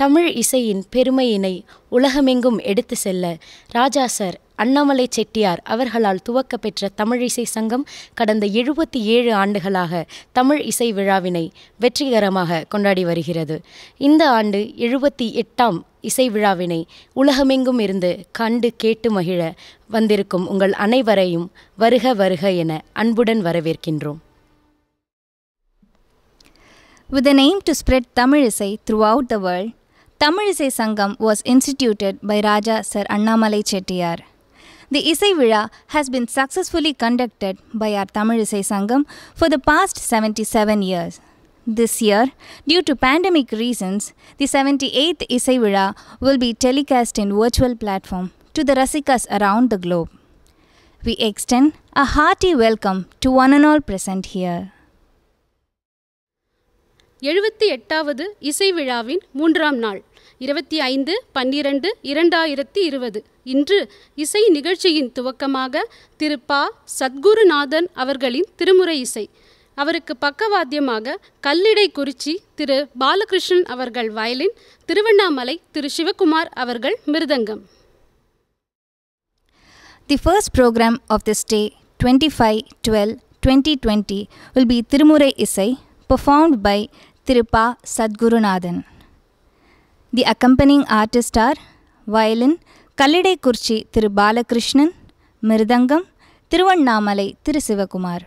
தமிழ் இசையின் பெருமையினை உலகமெங்கும் எடுத்து செல்ல ராஜா சார் அண்ணாமலை செட்டியார் அவர்களால் துவக்கப்பெற்ற தமிழிசை சங்கம் கடந்த எழுபத்தி ஏழு ஆண்டுகளாக தமிழ் இசை விழாவினை வெற்றிகரமாக கொண்டாடி வருகிறது இந்த ஆண்டு எழுபத்தி எட்டாம் இசை விழாவினை உலகமெங்கும் இருந்து கண்டு கேட்டு மகிழ வந்திருக்கும் உங்கள் அனைவரையும் வருக வருக என அன்புடன் வரவேற்கின்றோம் With an aim to spread Tamil Isai throughout the world, Tamil Isai Sangam was instituted by Raja Sir Annamalai Chettiar. The Isai Vira has been successfully conducted by our Tamil Isai Sangam for the past 77 years. This year, due to pandemic reasons, the 78th Isai Vira will be telecast in virtual platform to the Rasikas around the globe. We extend a hearty welcome to one and all present here. எழுபத்தி எட்டாவது இசை விழாவின் மூன்றாம் நாள் இருபத்தி ஐந்து பன்னிரண்டு இரண்டாயிரத்தி இருபது இன்று இசை நிகழ்ச்சியின் துவக்கமாக திரு பா சத்குருநாதன் அவர்களின் திருமுறை இசை அவருக்கு பக்கவாத்தியமாக கல்லிடை குறிச்சி திரு பாலகிருஷ்ணன் அவர்கள் வயலின் திருவண்ணாமலை திரு சிவகுமார் அவர்கள் மிருதங்கம் The first program of this day, 25 12 2020, will be Tirumurai Isai, performed by Thirupa Sadgurunathan. The accompanying artists are violin Kallidai Kurchi Thiru Balakrishnan, Mirdangam Thiruvannamalai Thiru Sivakumar.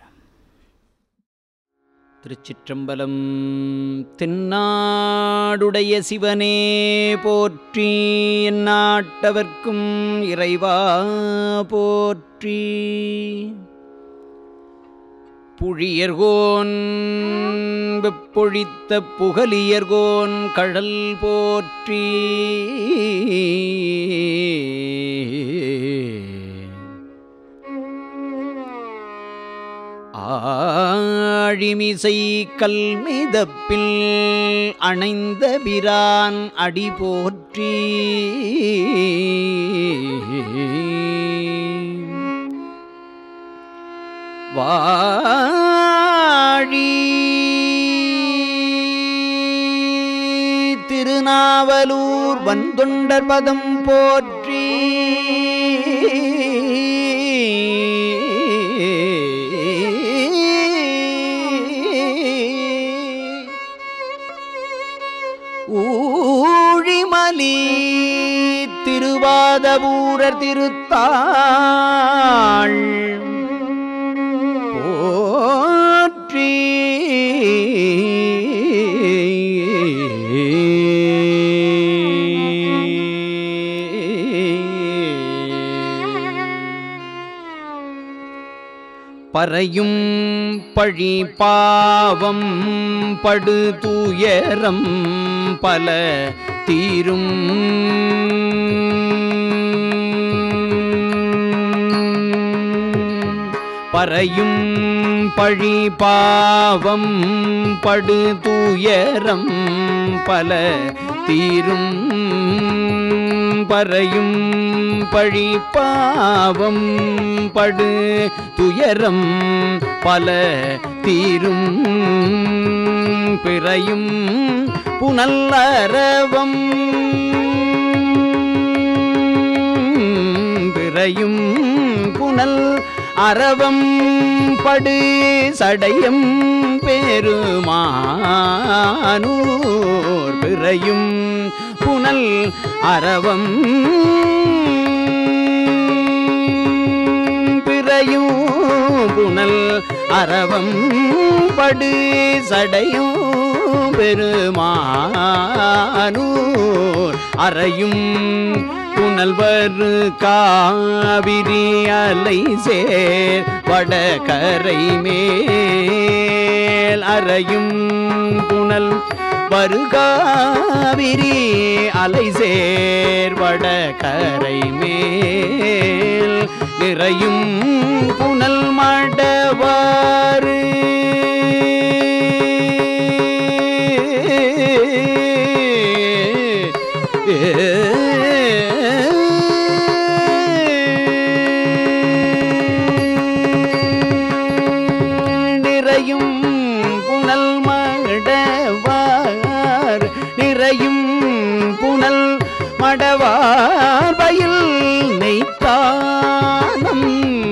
திருச்சிற்றம்பலம் தென்னாடுடைய சிவனே போற்றி எந்நாட்டவர்க்கும் இறைவா போற்றி புழியர்கோன் வெப்பொழித்த புகலியர்கோன் கழல் போற்றி ஆழிமிசை கல்மிதப்பில் அணைந்த பிரான் அடி போற்றி வாழி திருநாவலூர் வந்தொண்டர் பதம் போற்றி ஊழிமலி திருவாதபூரர் திருத்தாள் போற்றி பறையும் பழி பாவம் படு துயரம் பல தீரும் பறையும் பழி பாவம் படு துயரம் பல தீரும் பறையும் பழி பாவம் படு துயரம் பல தீரும் பிறையும் புனல்லரவம் பிறையும் புனல் அரவம் படு சடையம் பெருமானூர் பிறையும் புனல் அரவம் பிறையும் புனல் அரவம் படு சடையும் பெருமானூர் அறையும் புனல்வரு காவிரி அலை சேர் வடகரை மேல் அறையும் புனல் வருகாவிரி அலை சேர் வடகரை மேல் நிறையும் புனல் மடவாறு நிறையும் புனல் மடவார் நிறையும் மடவார் பயில் நெய்த்தானம்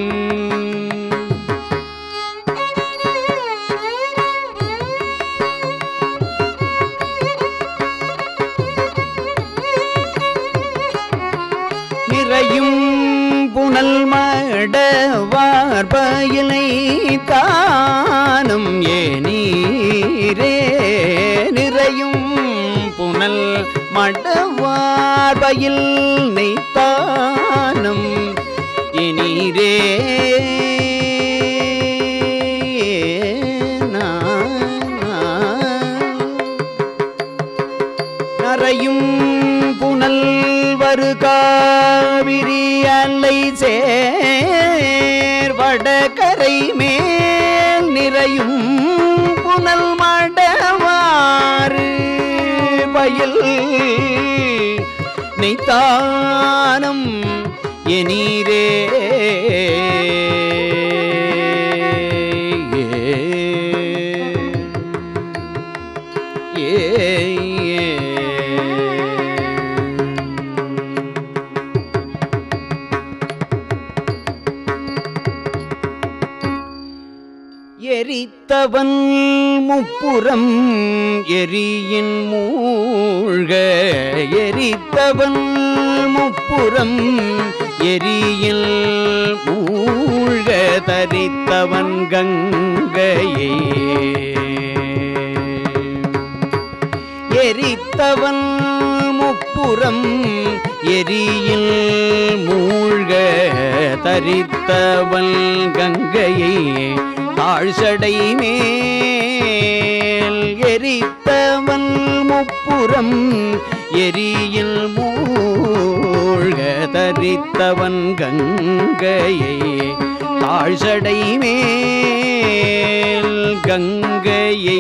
நிறையும் புனல் மடவார் பயிலை தானும் ஏனீரே நிறையும் புனல் மடவார் பயில் நெய்த்தானும் இனீரே நரையும் புனல் வரு காவிரி அலை சேர் வடகரை மேல் நிறையும் புனல் மடவாறு பயில் நெய்த்தானம் எனீரே ஏ எரித்தவன் முப்புறம் எரியின் மூழ்க எரித்தவன் முப்புறம் எரியில் மூழ்க தரித்தவன் கங்கையே எரித்தவன் முப்புறம் எரியில் மூழ்க தரித்தவன் கங்கையை தாழ்சடை மேல் எரித்தவன் முப்புறம் எரியில் மூழ்க தரித்தவன் கங்கையை தாழ்சடை மேல் கங்கையை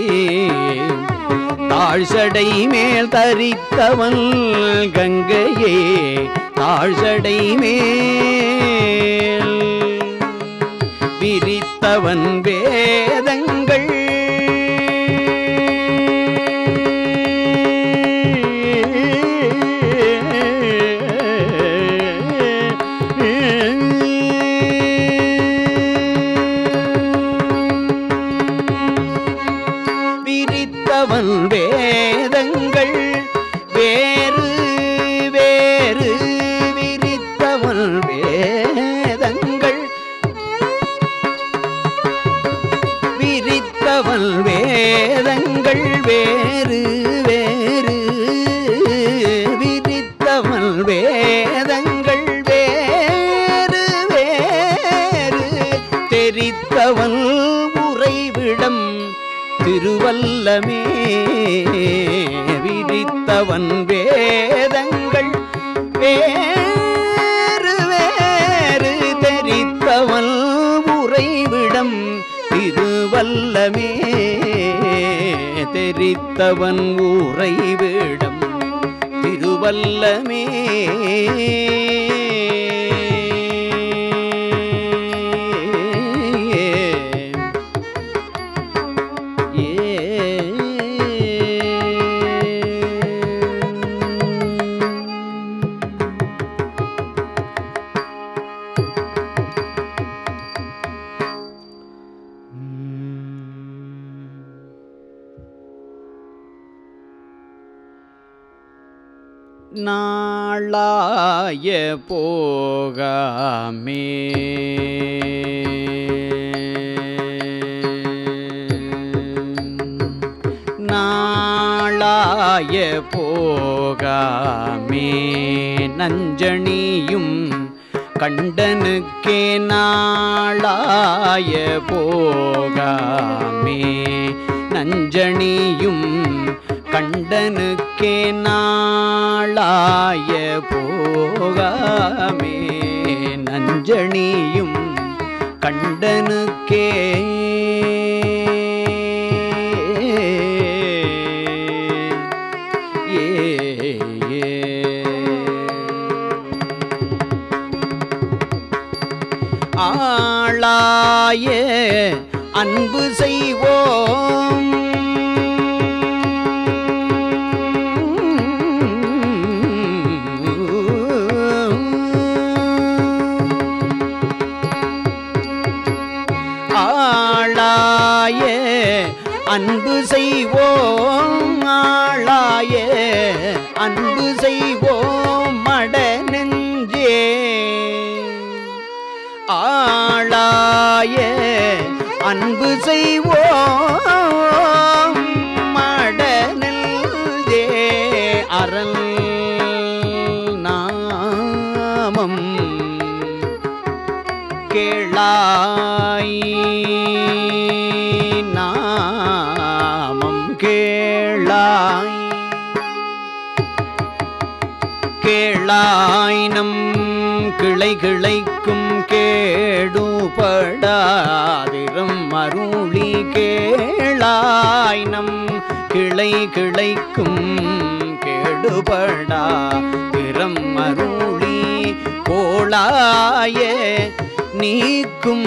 தாழ்சடை மேல் தரித்தவன் கங்கையே தாழ்சடை மேல் விரித்தவன் வேதங்கள் விரித்தவன் வேதங்கள் வேறு வேறு விரித்தவன் வேதங்கள் விரித்தவன் வேதங்கள் வேறு வேறு விரித்தவன் வேதங்கள் வேறு வேறு தெரித்தவன் உறைவிடம் திருவல்லமே விரித்தவன் வேதங்கள் வேறு வேறு தெரித்தவன் உறைவிடம் திருவல்லமே தெரித்தவன் உறைவிடம் திருவல்லமே நாளாய போகாமே நாளாய போகாமே நஞ்சணியும் கண்டனுக்கே நாளாய போகாமே நஞ்சணியும் கண்டனுக்கே நாளாய போகாமே நஞ்சணியும் கண்டனுக்கே ஏ ஏ ஆளாய அன்பு செய்வோம் அன்பு செய்வோம் ஆளாய அன்பு செய்வோம் மட நெஞ்சே ஆளாய அன்பு செய்வோம் மட நெஞ்சே அரண் நாமம் கேளாய் நாமம் கேளாய் கேளாய் நம் கிளை கிளைக்கும் கேடுபடாதிரும் அருளி கேளாய் நம் கிளை கிளைக்கும் கேடுபடா திறம் அருளி கோளாய நீக்கும்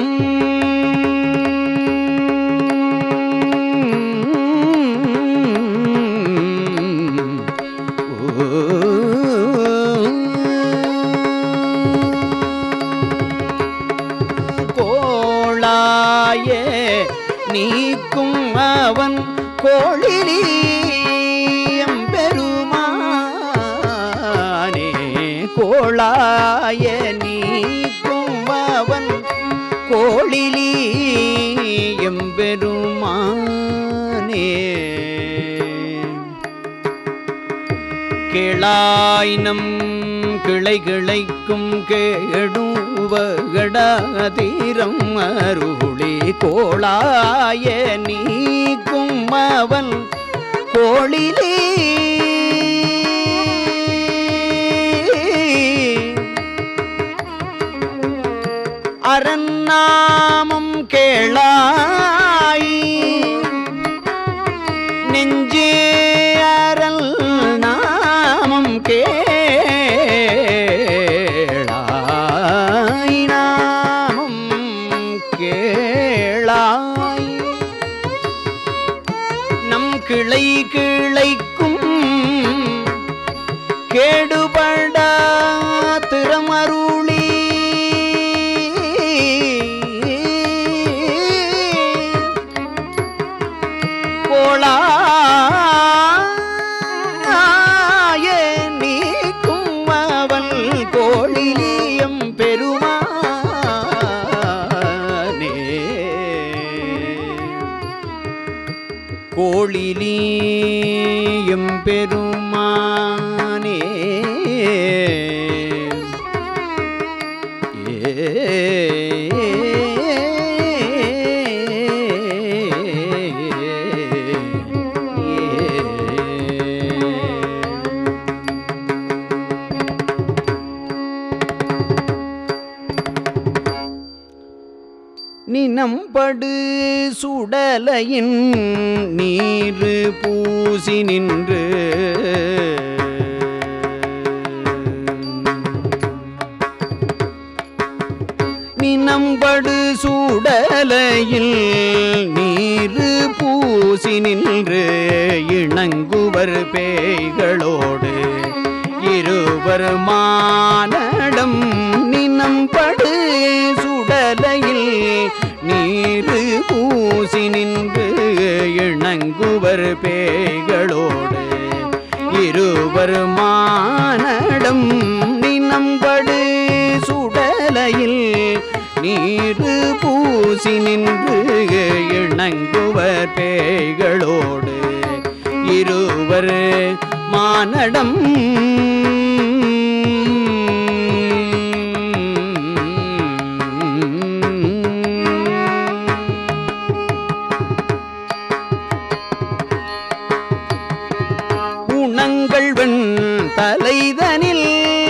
கோளாய நீக்கும் அவன் கோழிலியம் பெருமானே கோளாய நீக்கும் அவன் கோழிலியம் பெருமானே கேளாயினம் கிளை கிளைக்கும் கேடுவகடாதீரம் அருளி கோளாய நீக்கும் அவன் கோளிலே அரநாமம் கேளாய் நெஞ்சே அரண் நாமம் கேளாய் நாமம் கேளாய் நம் கிளை கிளைக்கும் கேடுபடா திறமருளி கோளாய நீக்கும் அவன் கோழிலியம் பெருமானே கோழிலியம் பெருமானே நினம்படு சுடலையின் நீரு பூசி நின்று நினம்படு சூடலையில் நீரு பூசி நின்று இணங்குவர் பேய்களோடு இருவர் மானடம் நினம்படு சுடலையில் நீரு பூசி நின்று இணங்குவர் பேய்களோடு இருவர் மானடம் நினம்படு சுடலையில் நீரு பூசி நின்று இணங்குவர் பேய்களோடு இருவர் மானடம் உணங்கள் வெண் தலைதனில்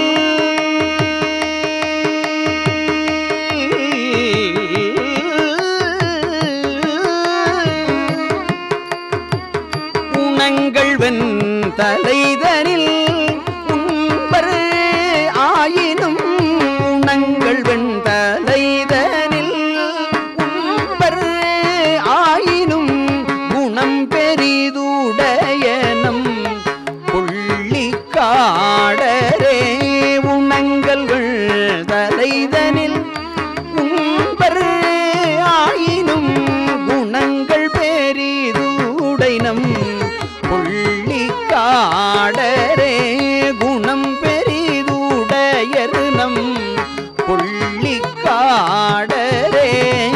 உணங்கள் வெண் தலைதனில் உண்பர் ஆயினும் உணங்கள் வெண் தலைதனில் உண்பர் ஆயினும் குணம் பெரிதுடையனம் புள்ளிக்காடரே உணங்கள் தலைதனில் உண்பர் ஆயினும் குணங்கள் பெரிதுடையனம் நாடரே குணம் பெரிதுடையர் நம் புள்ளிக்காடரே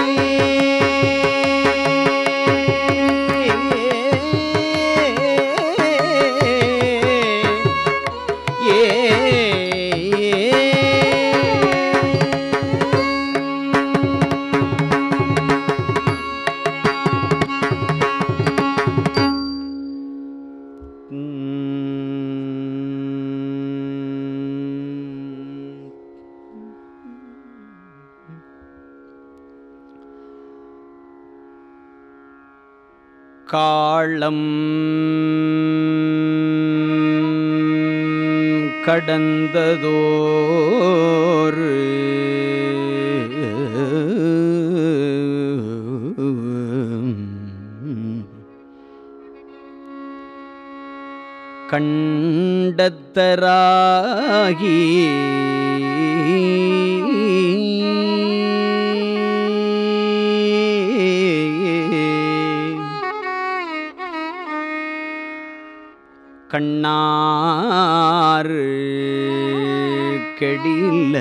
காளம் கடந்ததோர் கண்டத்தராகி கண்ணாறு கெடில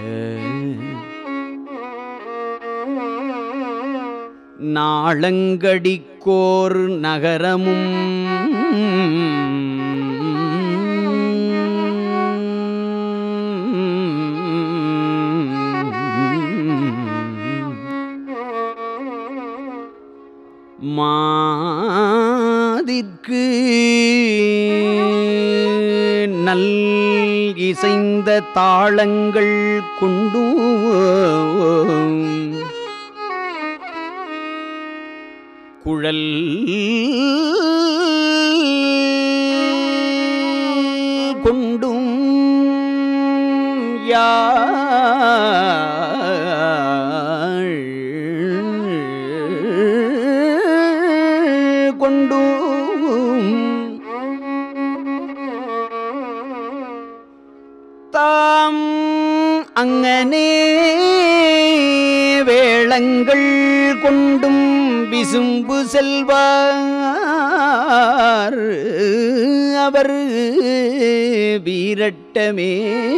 நாளங்கடிக்கோர் நகரமும் மாதிற்கு நல் இசைந்த தாளங்கள் கொண்டு குழல் கொண்டும் யாழ் கொண்டும் தாம் அங்கனே வேளங்கள் கொண்டும் விசும்பு செல்வார் அவர் வீரட்டமே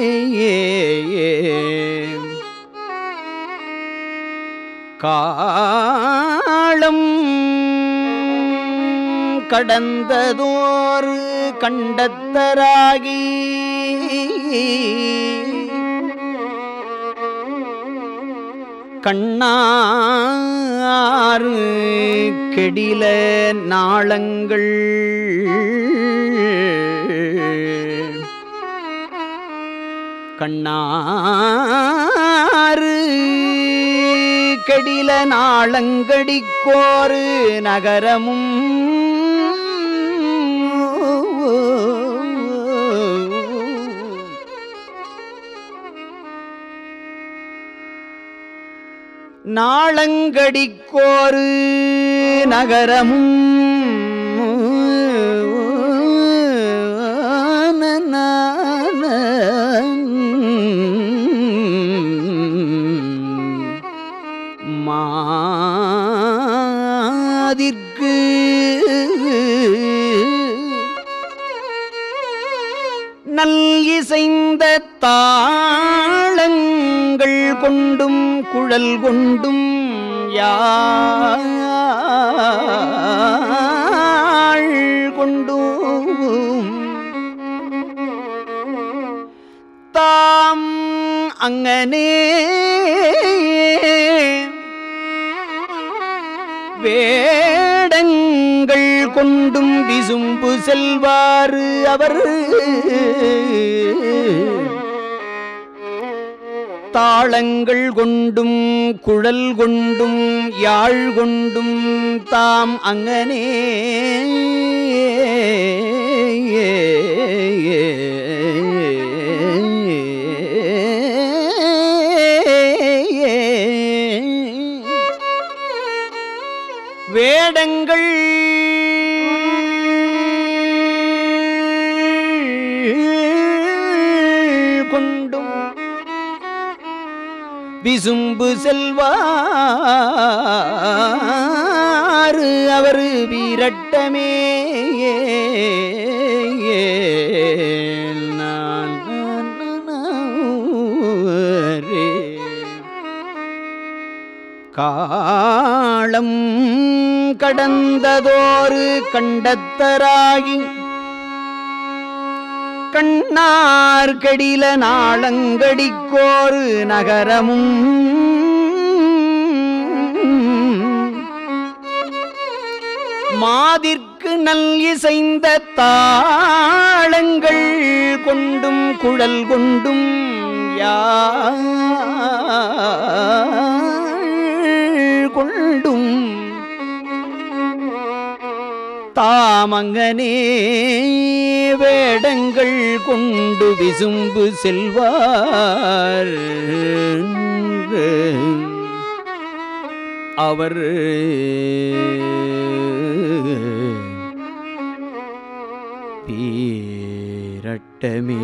காலம் கடந்ததோர் கண்டத்தராகி கண்ணாறு கெடில நாளங்கள் கண்ணாறு கெடில நாளங்கடிக்கோரு நகரமும் நாளங்கடிக்கோரு நகரமும் மாதிற்கு நல் இசைந்த தாளங்கள் கொண்டும் குழல் கொண்டும் யாழ் கொண்டும் தாம் அங்கனே வேடங்கள் கொண்டும் விசும்பு செல்வாறு அவர் தாளங்கள் கொண்டும் குழல் கொண்டும் யாழ் கொண்டும் தாம் அங்கனே வேடங்கள் கொண்டும் விசும்பு செல்வாறு அவர் வீரட்டமே காலம் கடந்ததோரு கண்டத்தராகி கண்ணார் கடில நாளங்கடிக்கோரு நகரமும் மாதிற்கு நல் இசைந்த தாளங்கள் கொண்டும் குழல் கொண்டும் யாழ் கொண்டும் தாமங்கனே வேடங்கள் கொண்டு விசும்பு செல்வார் அவர் பீரட்டமே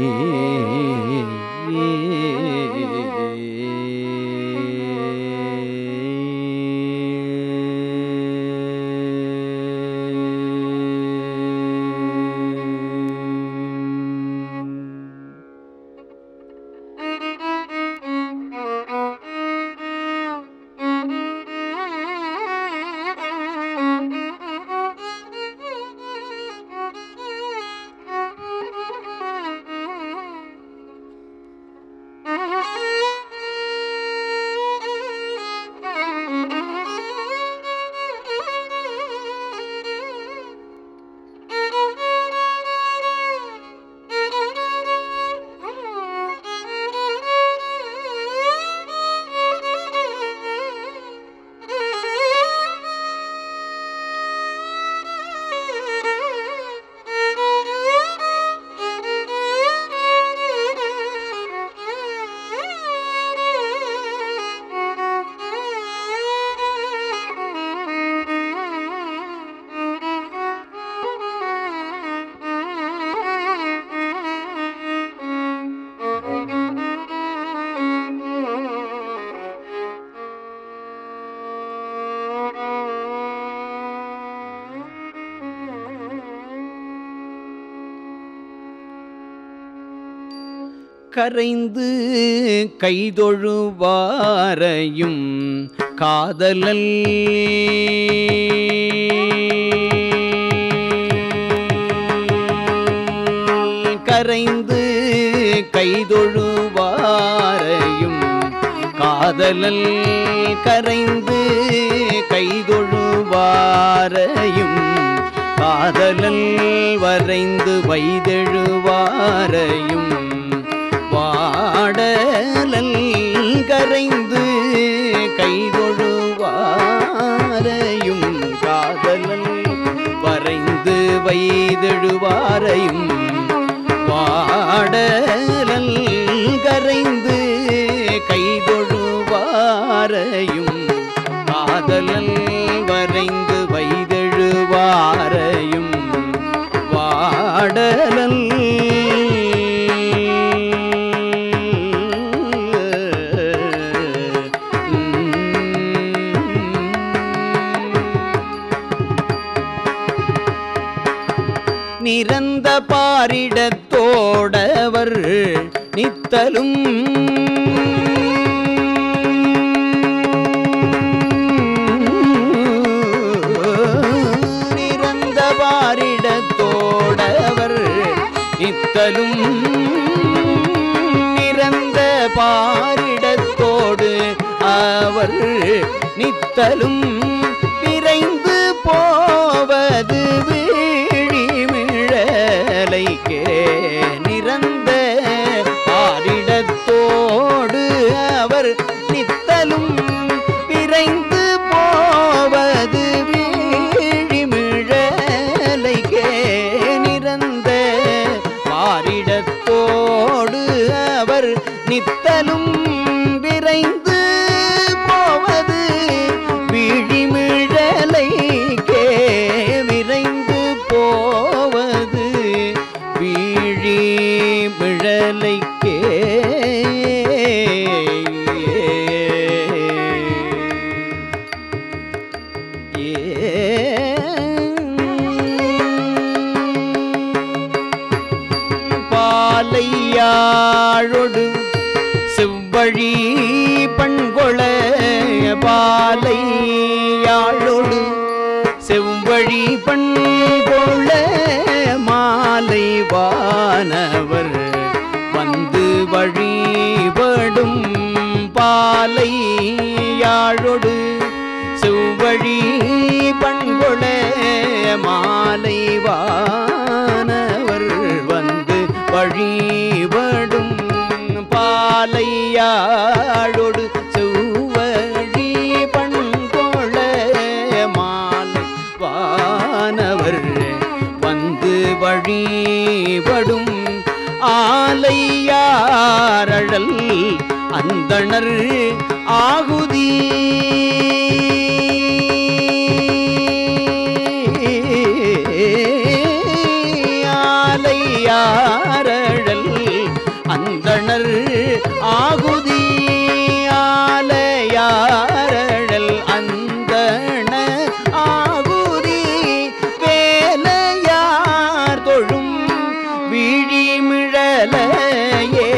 கரைந்து கைதொழுவாரையும் காதலல் கரைந்து கைதொழுவாரையும் காதலல் கரைந்து கைதொழுவாரையும் காதலல் வரைந்து வைதெழுவாரையும் வாடலல் கரைந்து கைதொழுவாரையும் காதலல் வரைந்து வைதெழுவாரையும் வாடலல் கரைந்து கைதொழுவாரையும் காதலல் வரைந்து வைதெழுவாரையும் வாடலல் நிரந்த பாரிடத்தோடவர் நித்தலும் நிரந்த பாரிடத்தோடவர் நித்தலும் நிரந்த பாரிடத்தோடு அவர் நித்தலும் விரைந்து போவது வீழிமிழலைக்கே நிரந்த பாரிடத்தோடு அவர் நித்தலும் விரைந்து போவது வீழிமிழலைக்கே நிரந்த பாரிடத்தோடு அவர் நித்தலும் விரைந்து போவது விழிமிழலைக்கே விரைந்து போவது விழிமிழலைக்கே பாலையாழொடு செவ்வழி பண்கொள பாலை யாழொடு செவ்வழி பண்கொள்ள மாலை வானவர் வந்து வழிபடும் பாலை யாழொடு செவ்வழி பண்கொள மாலை வானவர் வந்து வழிபடும் பாலையாழொடு செவ்வழி பண்கொள மாலை வானவர் வந்து வழிபடும் ஆலையாரழல் அந்தணர் ஆகுதி ஆலையாரழல் அந்தணர் ஆகுதி ஆலையாரழல் அந்தண ஆகுதி வேலையார் தொழும் விழிமிழலையே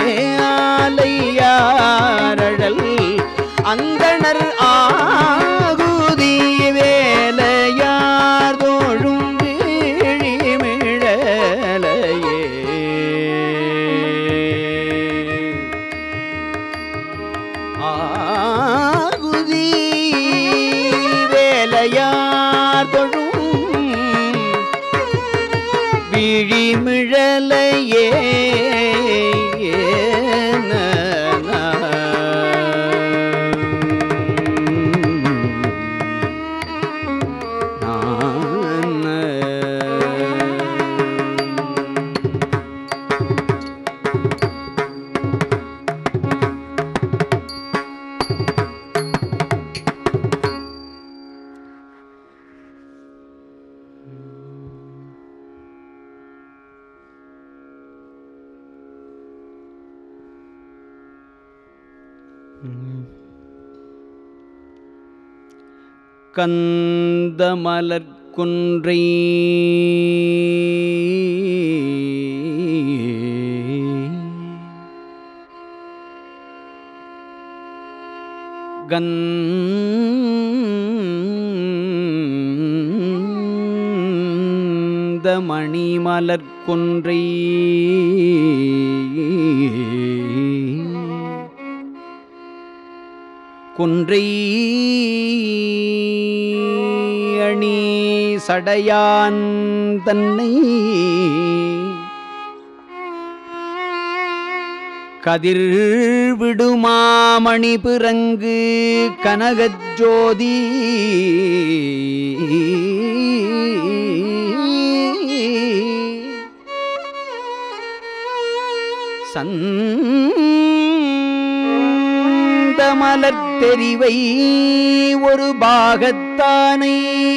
ஆலையாரழல் அந்தணர் ஆகுதி வேலையார் தோழும் விழிமிழலையே ஆகுதி வேலையார் தொழும் விழிமிழலையே கந்தமலர் குன்றை கந்தமணி மலர் கொன்றை கொன்றை அணி சடையான் தன்னை கதிர் விடுமாமணி பிறங்கு கனகஜோதி சந்தமலர் தெரிவை ஒரு பாகத்தானை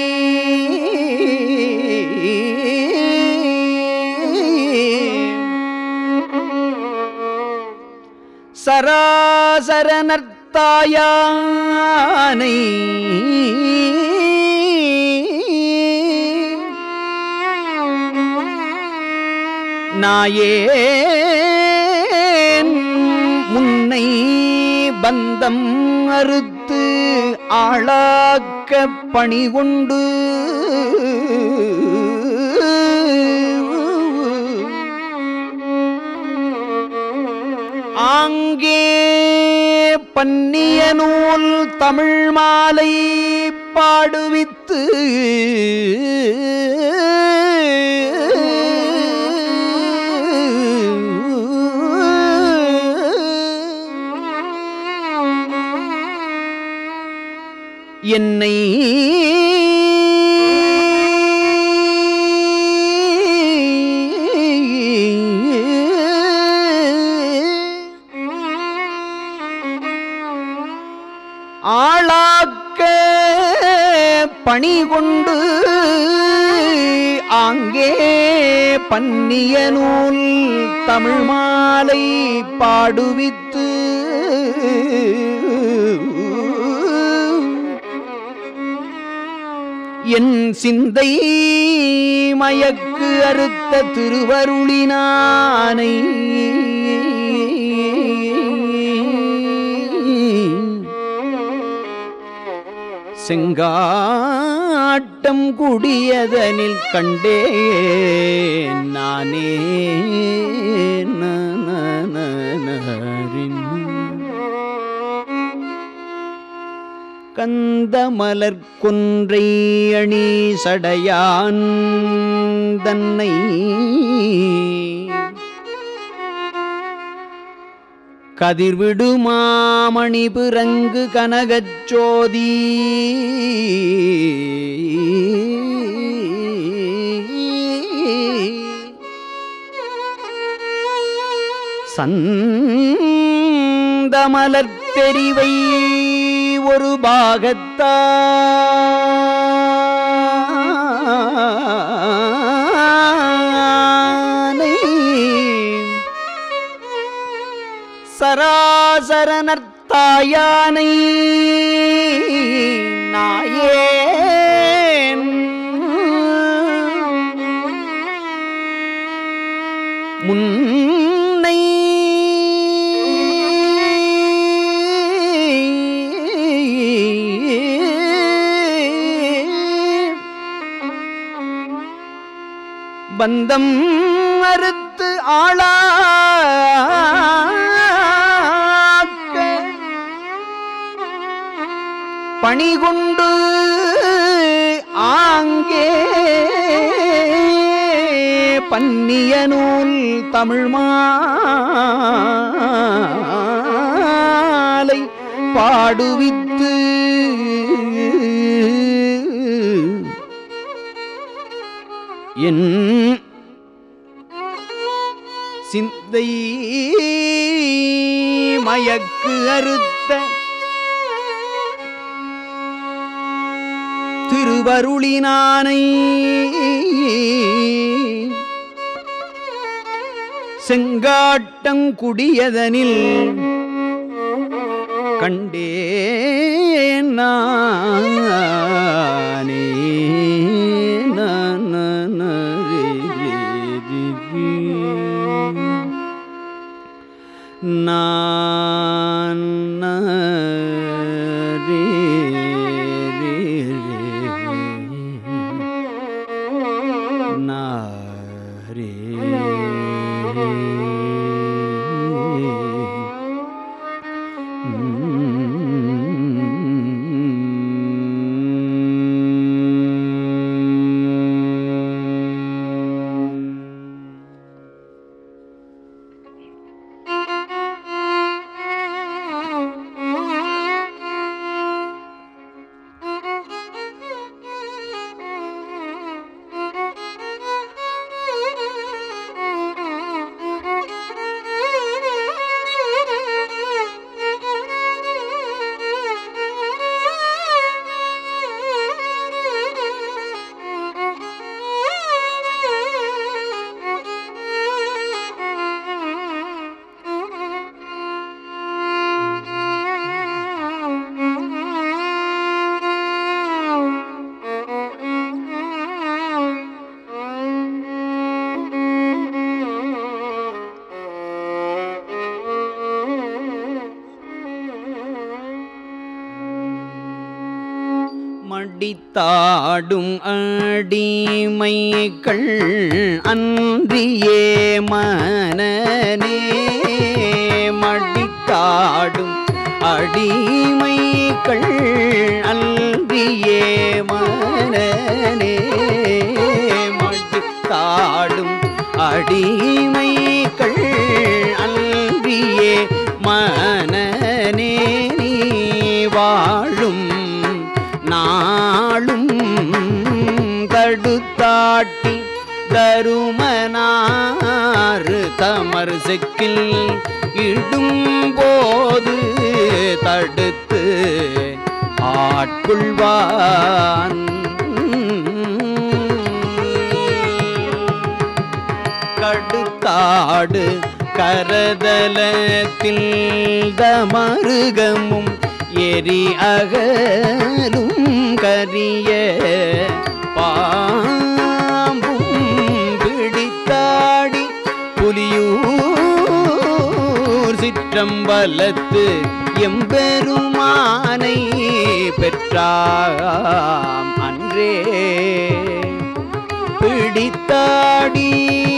சராசர நர்த்தாயானை நாயேன் முன்னை பந்தம் அறுத்து ஆளாக்க பணி கொண்டு ஆங்கே பன்னிய நூல் தமிழ் மாலை பாடுவித்து என்னை ஆளாக்க பணி கொண்டு ஆங்கே பன்னிய நூல் தமிழ் மாலை பாடுவித்து என் சிந்தை மயக்கு அறுத்த திருவருளினானை செங்காட்டம் குடியதனில் கண்டே நானே கந்தமலர் கொன்றை அணி சடையான் தன்னை கதிர்விடு மாமணி பிறங்கு கனகச்சோதி சந்தமலர் தெரிவை ஒரு பாகத்தானை சராசர நர்த்தாயானை நாயேன் முன்னை பந்தம் அறுத்து ஆளாக்க பணிகொண்டு ஆங்கே பன்னிய நூல் தமிழ் மாலை பாடுவித்து என் சிந்தை மயக்கு அறுத்த திருவருளினானை செங்காட்டங்குடியதனில் கண்டே நானே நான் ரே ரே நாரே மடித்தாடும் அடிமைகள் அன்றியே மனநே மடித்தாடும் அடிமைகள் அன்றியே மனநே மடித்தாடும் அடிமைகள் அன்றியே மனநே நீ வாழும் நாளும் தடுத்தாட்டி தருமனாறு தமர் செக்கில் இடும் போது தடுத்து ஆட்கொள்வான் கடுத்தாடு கரதலத்தில் தமருகமும் எரி அகலும் கரிய பாம்பும் பிடித்தாடி புலியூர் சிற்றம்பலத்து எம்பெருமானை பெற்றாம் அன்றே பிடித்தாடி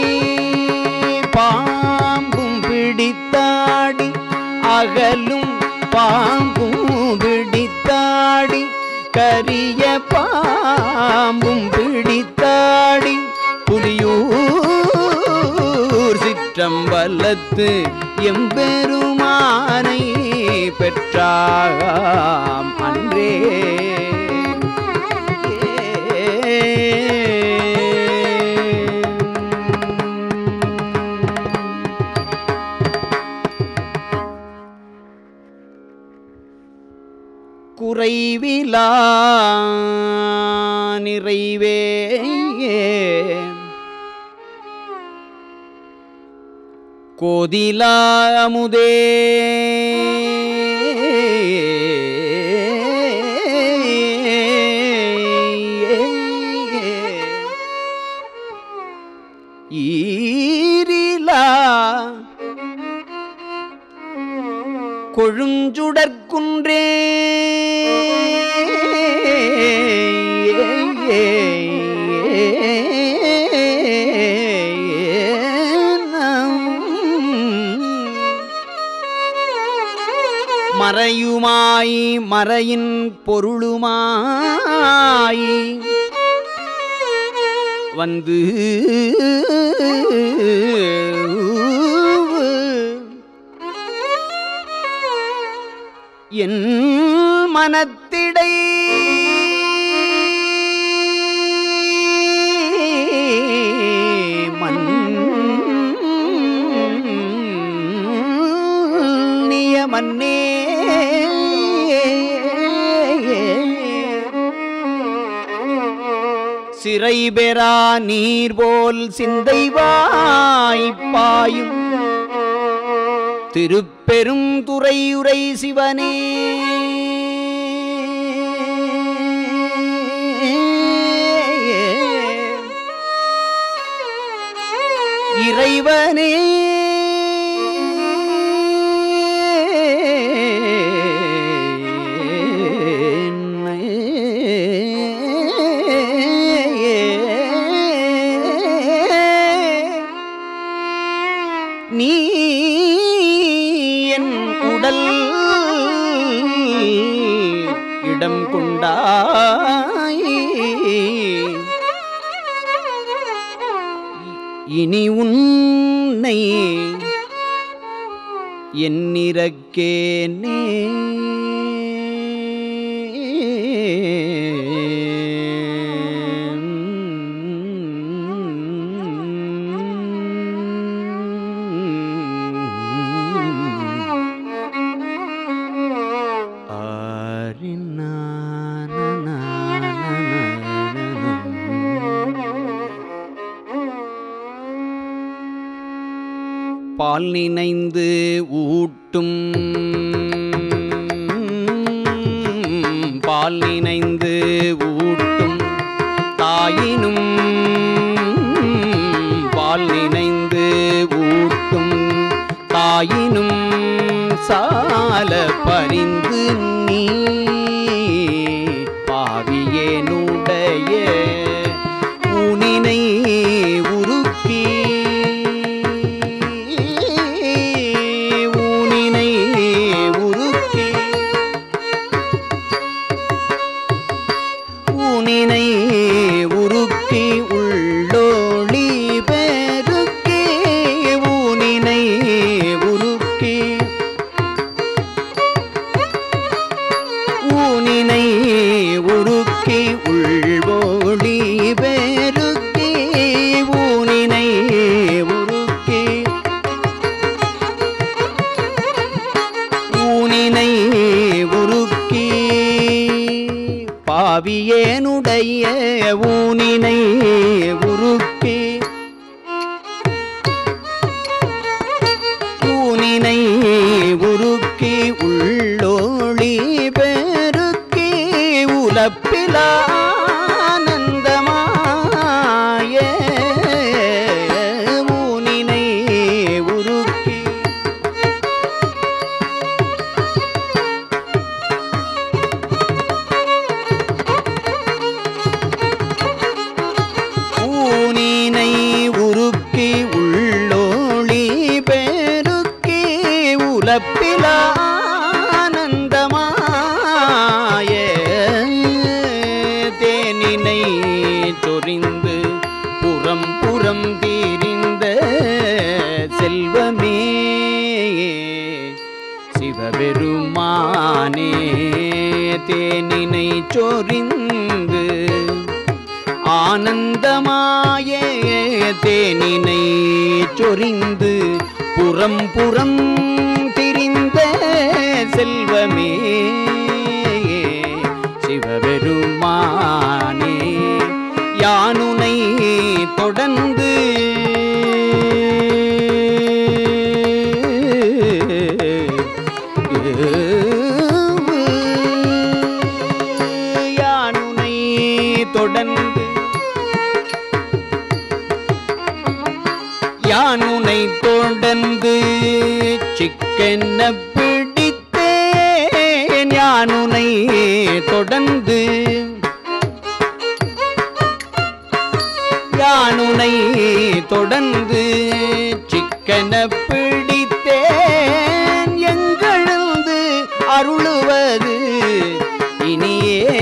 பாம்பும் பிடித்தாடி அகலும் பாம்பும் பிடித்தாடி கரிய பாம்பும் பிடித்தாடி புலியூர் சிற்றம்பலத்து எம்பெருமானை பெற்றாம் அன்றே குறைவிலா நிறைவே கோதிலா அமுதே ஈரிலா கொழுஞ்சுடற்குன்றே மறையுமாய் மறையின் பொருளுமாய் வந்து என் மனத்திடை மன்னிய மன்னே சிறை பெறா நீர் போல் சிந்தை வாய்ப்பாயும் திருப்பெரும் துறையுரை சிவனே இறைவனே நீ என் உடல் இடம் கொண்டாய் இனி உன்னை என்னிறக்கேனே பால் நினைந்து ஊட்டும் பால் நினைந்து ஊட்டும் தாயினும் பால் நினைந்து ஊட்டும் தாயினும் சால பரிந்து நீ பாவியேனுடைய ஊனினை உருக்கி ஊனினை உருக்கி ஊனினை உருக்கி உள்ளோளி பெருக்கி ஊனினை உருக்கி ஊனினை உருக்கி உள்வோளி பெருக்கி ஊனினை உருக்கி ஊனினை உருக்கி பாவியேனுடைய ஊனினை உருக்கி ஊனினை உருக்கி உள்ளோளி பெருக்கி உலப்பிலானந்தமாய ஊனினை உருக்கி அளப்பிலானந்தமாய தேனினை சொரிந்து புறம் புறம் தீரிந்த செல்வமே சிவபெருமானே தேனினை சொரிந்து ஆனந்தமாய தேனினை சொரிந்து புறம் புறம் திரிந்த செல்வமே சிவபெருமானே யானுனை தொடர்ந்து யானுனை தொடர்ந்து யானுனை தொடர்ந்து சிக்கென்ன பிடித்தேன் யானுனை தொடர்ந்து யானுனை தொடர்ந்து சிக்கன பிடித்தேன் எங்களது அருளுவது இனியே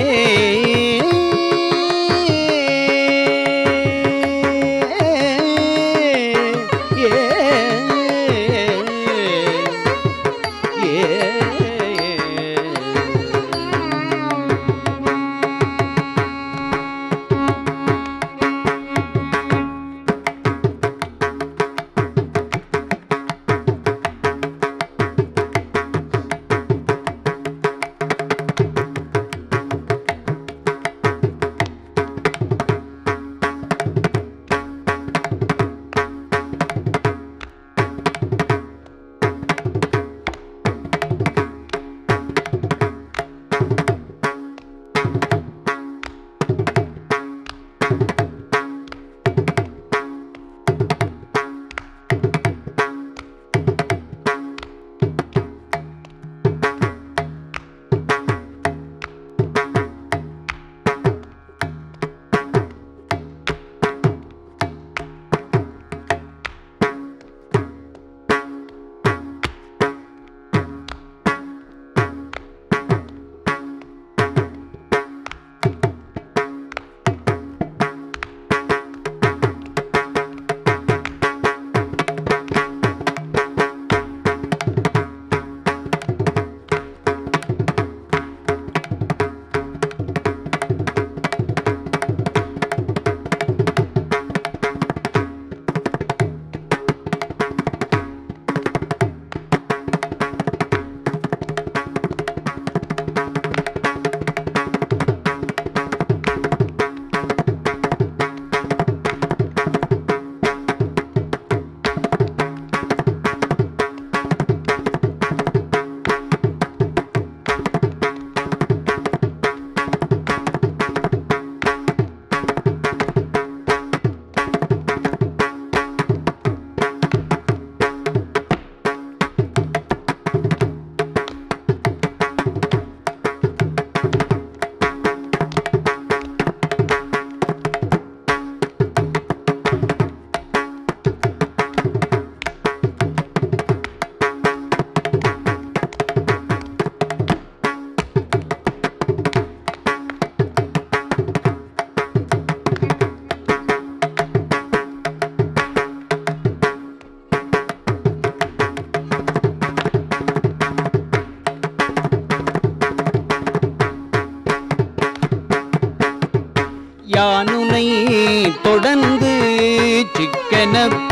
யானுனை தொடர்ந்து சிக்கன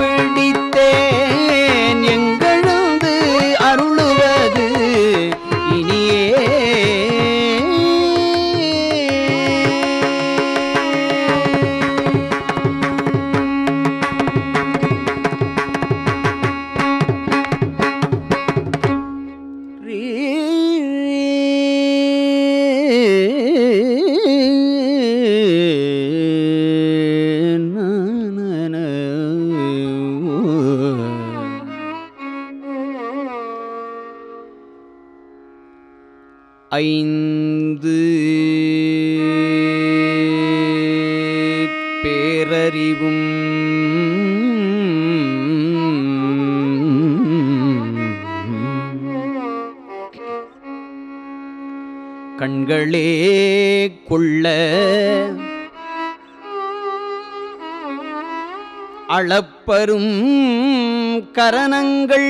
பிடித்தேன் எங்களது அருளுவது இனியே ஐந்து பேரறிவும் கண்களே கொள்ள அளப்பரும் கரணங்கள்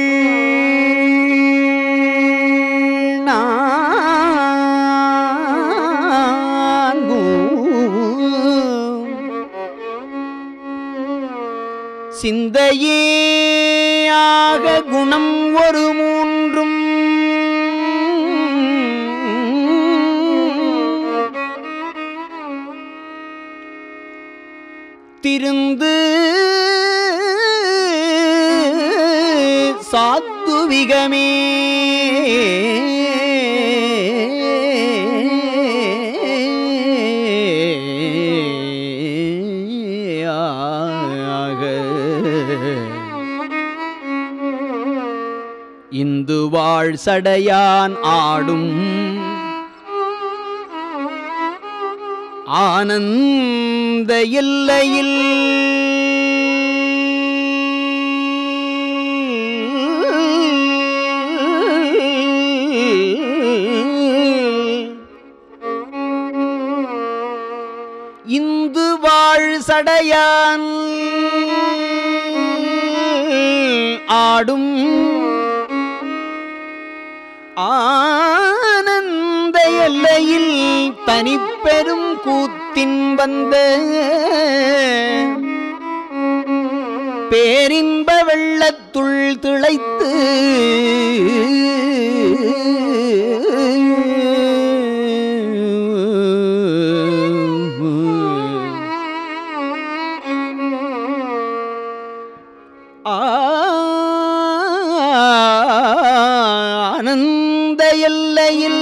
நான்கும் சிந்தையேயாக குணம் ஒரு மூன்றும் திருந்து சாத்துவிகமே இந்து வாழ் சடையான் ஆடும் ஆனந்த எல்லையில் இந்து வாழ் சடையான் ஆடும் ஆனந்த எல்லையில் தனிப்பெரும் கூத்தின் வந்த பேரின்ப வெள்ளத்துள் திளைத்து ஆனந்த எல்லையில்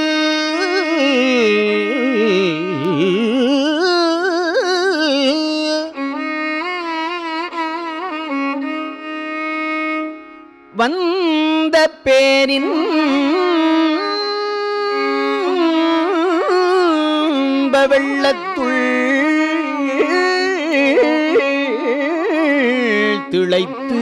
வந்த பேரின் வெள்ளத்துள் திளைத்து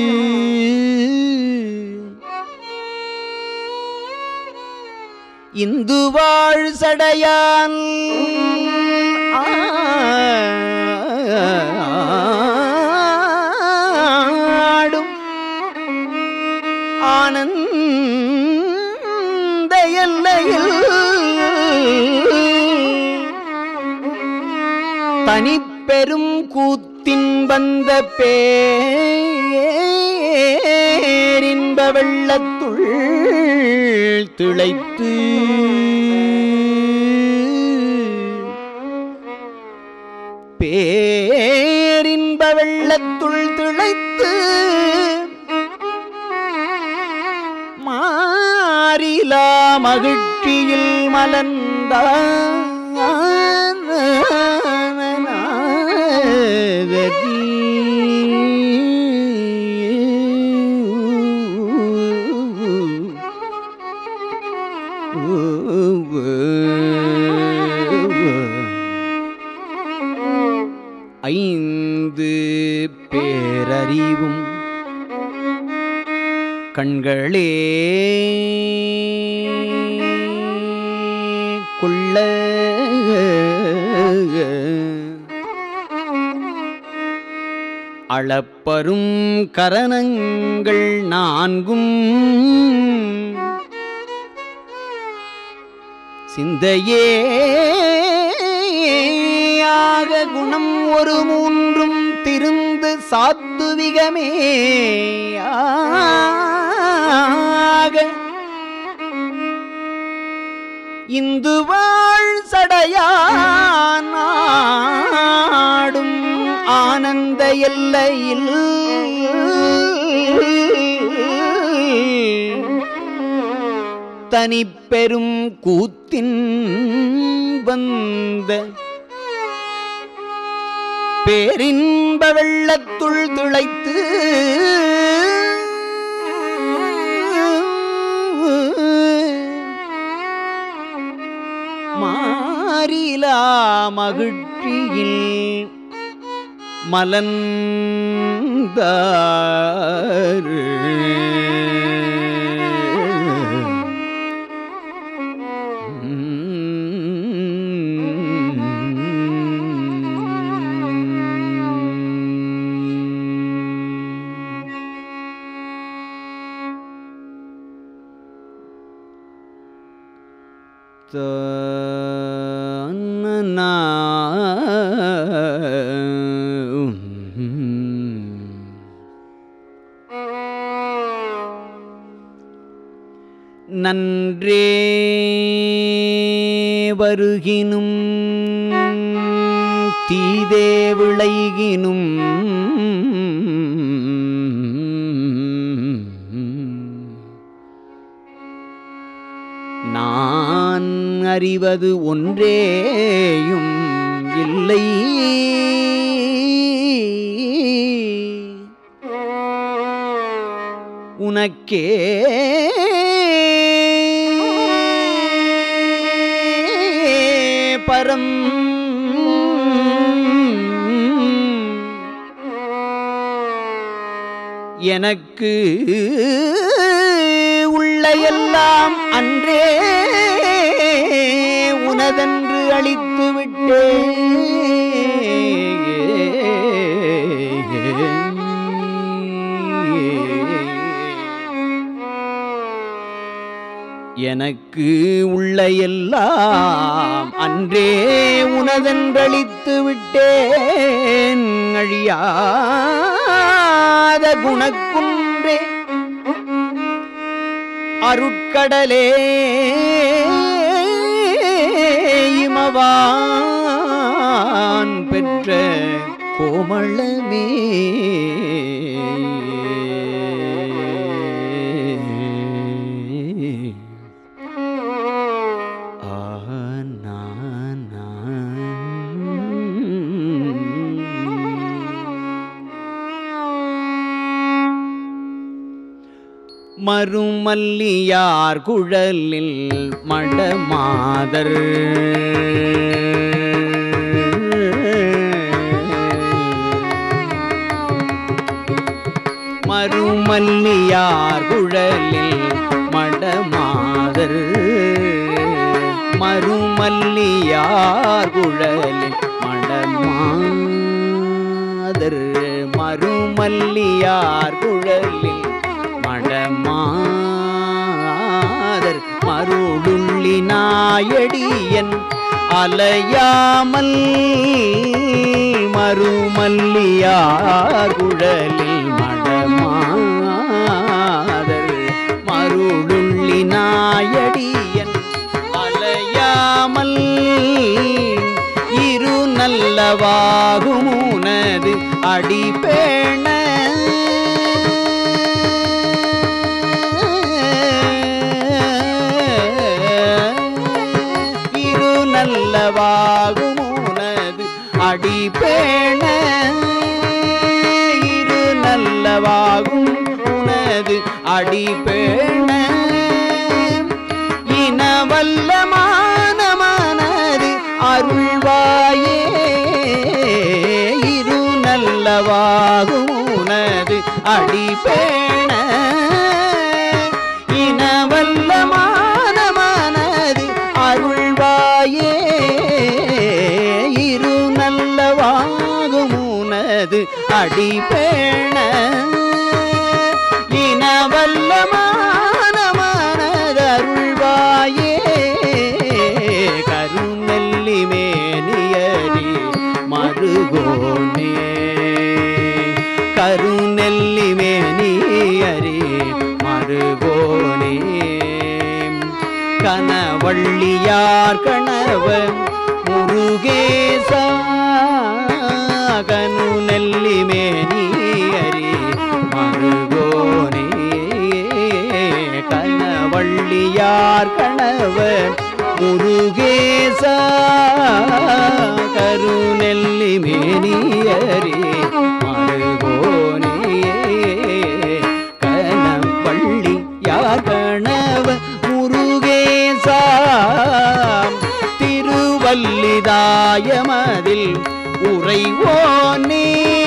இந்து வாழ் சடையான் ஆடும் ஆனந்த எல்லையில் தனிப்பெரும் கூத்தின் வந்த பேரின்ப வெள்ளத்துள் திளைத்து பேரின்ப வெள்ளத்துள் திளைத்து மாறிலா மகிழ்ச்சியில் மலர்ந்த ஐந்து பேரறிவும் கண்களே கொள்ள அளப்பரும் கரணங்கள் நான்கும் சிந்தையேயாக குணம் ஒரு மூன்றும் திருந்து சாத்துவிகமே ஆக இந்து வாழ் சடையாடும் ஆனந்த எல்லையில் தனிப்பெரும் கூத்தின் வந்த பேரின்ப வெள்ளத்துள் திளைத்து மாறிலா மகிழ்ச்சியில் மலர்ந்தார் நன்றே வருகினும் தீதே விளைகினும் நான் அறிவது ஒன்றேயும் இல்லை உனக்கே பரம் எனக்கு உள்ள எல்லாம் அன்றே உனதென்று அளித்து எனக்கு உள்ள எல்லாம் அன்றே உனதென்றளித்து விட்டேன் அழியாத குணக்குன்றே அருட்கடலே இமவான் பெற்ற கோமளமே மறுமல்லியார் குழலில் மடமாதர் மறுமல்லியார் குழலில் மடமாதர் மறுமல்லியார் குழலில் மடமாதர் மறுமல்லியார் குழலில் மடமாதர் மருளுள்ளி நாயடியன் அலையாமல் மறுமல்லியார் குழலில் மடமாதர் மருளுள்ளி நாயடியன் அலையாமல் இரு நல்லவாகுமுனது அடிபேண இரு நல்லவாகுமுனது அடிபேண இரு நல்லவாகும் உனது அடிபேண இனவல்லமான மனது அருள்வாயே இரு நல்லவாகும் உனது அடிபேண இனவல்லமான மனது அருள்வாயே இரு நல்லவாகும் உனது அடிபேண இனவல்லமான மனது அருள்வாயே கருநெல்லி மேனியரி மருகோனே கருநெல்லி மேனியரி மருகோனே கனவள்ளியார் கணவ முருகேசா கனு நெல்லி மேனியரி மருகோனே கனவள்ளியார் கணவ முருகேசா கருநெல்லி மேனியரி மருகோனே கனவள்ளி யார் கணவ முருகேசா திருவல்லிதாயமதில் உறைவோனே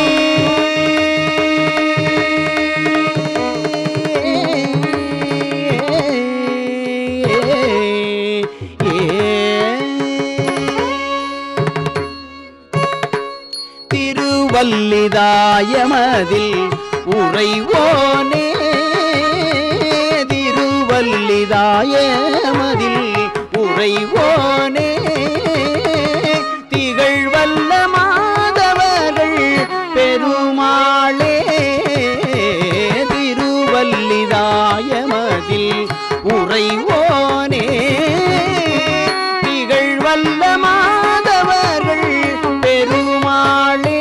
திருவல்லிதாயமதில் உறைவோனே திருவல்லிதாயமதில் உறைவோனே உறைவோனே திகழ் வல்ல மாதவர்கள் பெருமாளே திருவல்லிதாயமதில் உறைவோனே திகழ் வல்ல மாதவர்கள் பெருமாளே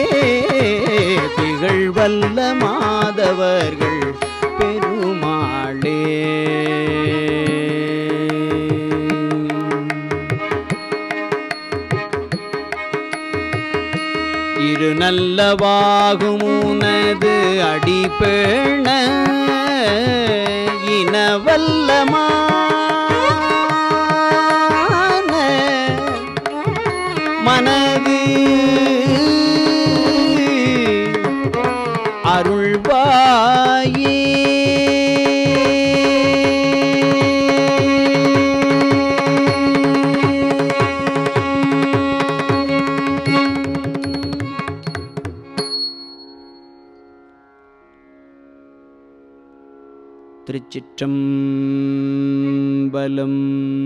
திகழ் வல்ல மாதவர்கள் பெருமாளே இரு நல்லவாகுமுனது அடிபேண இனவல்லமான மனது அருள்வாயே திருச்சிற்றம்பலம்